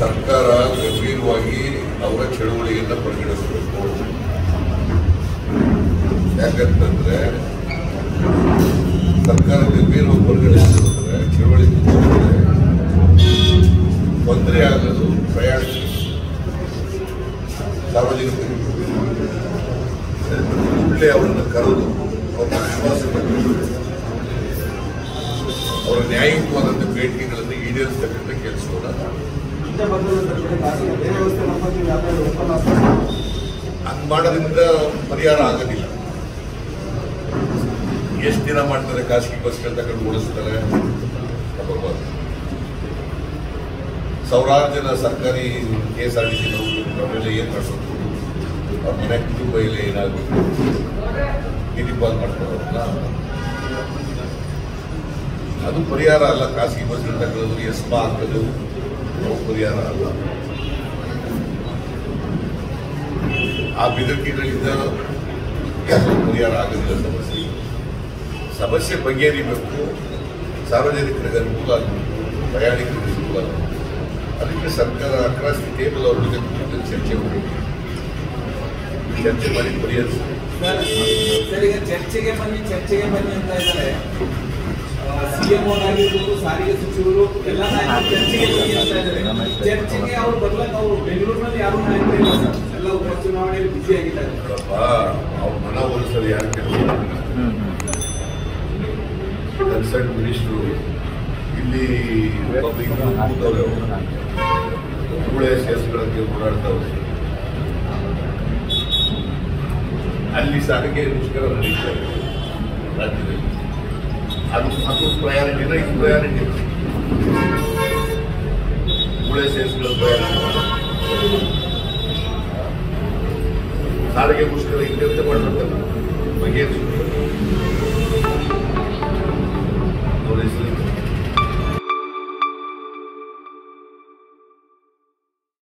ಸರ್ಕಾರ ಗಂಭೀರವಾಗಿ ಅವರ ಚಳುವಳಿಯನ್ನು ಪರಿಗಣಿಸಬೇಕು ಯಾಕಂತಂದ್ರೆ ಸರ್ಕಾರ ಗಂಭೀರವಾಗಿ ಪರಿಗಣಿಸಿದ್ರೆ ಚಳುವಳಿ ಮುಗಿದ್ರೆ ತೊಂದರೆ ಆಗೋದು ಪ್ರಯಾಣಿಕರು ಸಾರ್ವಜನಿಕರಿಗೆ ಕೂಡಲೇ ಅವರನ್ನು ಕರೆದು ಅವರ ವಿಶ್ವಾಸ ಪಡೆದು ಅವರ ನ್ಯಾಯಯುತವಾದಂಥ ಬೇಡಿಕೆಗಳನ್ನು ಈಡೇರಿಸ್ತಕ್ಕಂಥ ಕೆಲಸವನ್ನು ಇಂಥ ಬಂಧನದಲ್ಲಿ ಖಾಸಗಿ ಬೇರೆ ವ್ಯವಸ್ಥೆ ನಮ್ಮಲ್ಲಿ ವ್ಯಾಪಾರ ಒಪ್ಪಂದ ಹಂಗ್ ಮಾಡೋದ್ರಿಂದ ಪರಿಹಾರ ಆಗೋದಿಲ್ಲ ಎಷ್ಟು ದಿನ ಮಾಡ್ತಾರೆ ಖಾಸಗಿ ಬಸ್ಗಳು ತಗೊಂಡು ಓಡಿಸ್ತಾರೆ ತಗೊಳ್ಬಾರ್ದು. ಸಾವಿರಾರು ಜನ ಸರ್ಕಾರಿ K S R T C ಅವರೆಲ್ಲ ಏನು ಮಾಡಿಸೋದು ಅವ್ರ ಮನೆ ಕುಟುಂಬ ಇಲ್ಲ ಏನಾಗಬೇಕು ಕಿರಿಪಾಲ್ ಮಾಡ್ಕೊಳ್ಳೋದಲ್ಲ ಅದು ಪರಿಹಾರ ಅಲ್ಲ ಖಾಸಗಿ ಬಸ್ಗಳು ತಗೊಳ್ಳೋದು ಎಸ್ಮಾ ಹಾಕೋದು ಅವು ಪರಿಹಾರ ಅಲ್ಲ ಆ ಬೆದರಿಕೆಗಳಿಂದ ಯಾವುದು ಪರಿಹಾರ ಆಗೋದಿಲ್ಲ ಸಮಸ್ಯೆ ಸಮಸ್ಯೆ ಬಗೆಹರಿಬೇಕು ಸಾರ್ವಜನಿಕರಿಗೆ ಅನುಕೂಲ ಆಗಬೇಕು ಪ್ರಯಾಣಿಕರಿಗೆ ಅನುಕೂಲ ಆಗಬೇಕು ಅದಕ್ಕೆ ಸರ್ಕಾರ ಅಕ್ರಾಸ್ ದಿ ಟೇಬಲ್ ಅವ್ರ ಜೊತೆ ಕೂತ್ಕೊಂಡು ಚರ್ಚೆ ಮಾಡಬೇಕು ಚರ್ಚೆ ಮಾಡಿ ಪರಿಹರಿಸಬೇಕು ಸರ್ ಈಗ ಚರ್ಚೆಗೆ ಬನ್ನಿ ಚರ್ಚೆಗೆ ಬನ್ನಿ ಅಂತ ಇದ್ದಾರೆ ಸಿಎಂ ಆಗಿರ್ಬೋದು ಸಾರಿಗೆ ಸಚಿವರು ಎಲ್ಲ ನಾಯಕರು ಚರ್ಚೆಗೆ ಬನ್ನಿ ಅಂತ ಇದ್ದಾರೆ ಚರ್ಚೆಗೆ ಅವ್ರು ಬರ್ಲಕ್ಕ ಅವರು ಬೆಂಗಳೂರಿನಲ್ಲಿ ಯಾರು ನಾಯಕರು ಇಲ್ಲ ಸರ್ ಎಲ್ಲ ಉಪಚುನಾವಣೆಯಲ್ಲಿ ಬ್ಯುಸಿ ಆಗಿದ್ದಾರೆ ನೋಡಪ್ಪ ಅವ್ರ ಮನ ಒಲಿಸಲು ಯಾರು ಕೆಲಸ ಕನ್ಸರ್ಟ್ ಮಿನಿಸ್ಟ್ರು ಇಲ್ಲಿ ಪಬ್ಲಿಕ್ ಕೂತವ್ರೆ ಮೂಳೆ ಸೇರಿಸ್ಕೊಳ್ಳೋಕ್ಕೆ ಓಡಾಡ್ತಾವ್ರೆ ಅಲ್ಲಿ ಸಾರಿಗೆ ಮುಷ್ಕರ ನಡೀತಾ ಇದೆ ರಾಜ್ಯದಲ್ಲಿ ಅದು ಅದು ಪ್ರಯಾರಿಟಿನ ಇದು ಪ್ರಯಾರಿಟಿ ಮೂಳೆ ಸೇರಿಸ್ಕೊಳ್ಳೋ ಪ್ರಯಾರಿಟಿ ಸಾರಿಗೆ ಮುಷ್ಕರ ಇತ್ಯರ್ಥ ಮಾಡಬೇಕಲ್ಲ ಬಗೆಹರಿಸಬೇಕು